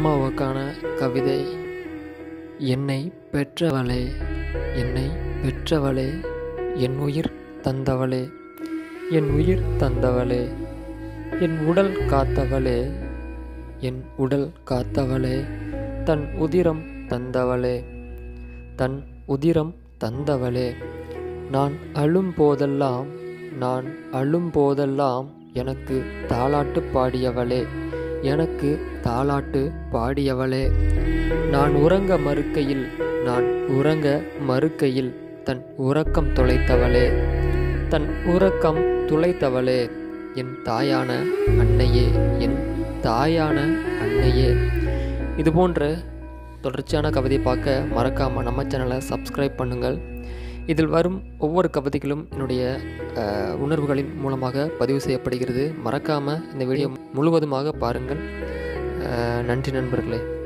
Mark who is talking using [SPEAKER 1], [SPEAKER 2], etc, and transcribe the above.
[SPEAKER 1] அம்மாவுக்கான கவிதை என்னை பெற்றவளே என்னை பெற்றவளே என் உயிர் தந்தவளே என் உயிர் தந்தவளே என் உடல் காத்தவளே என் உடல் காத்தவளே தன் உதிரம் தந்தவளே தன் உதிரம் தந்தவளே நான் அழும் போதெல்லாம் நான் அழும் போதெல்லாம் எனக்கு தாலாட்டு பாடியவளே எனக்கு தாலாட்டு பாடியவளே நான் உறங்க மறுக்கையில் நான் உறங்க மறுக்கையில் தன் உறக்கம் தொலைத்தவளே தன் உறக்கம் துளைத்தவளே என் தாயான அன்னையே என் தாயான அன்னையே இது போன்ற தொடர்ச்சியான கவிதை பார்க்க மறக்காமல் நம்ம சேனலை சப்ஸ்கிரைப் பண்ணுங்கள் இதில் வரும் ஒவ்வொரு கவிதைகளும் என்னுடைய அஹ், உணர்வுகளின் மூலமாக பதிவு செய்யப்படுகிறது மறக்காமல் இந்த வீடியோ முழுவதுமாக பாருங்கள் அஹ், நன்றி நண்பர்களே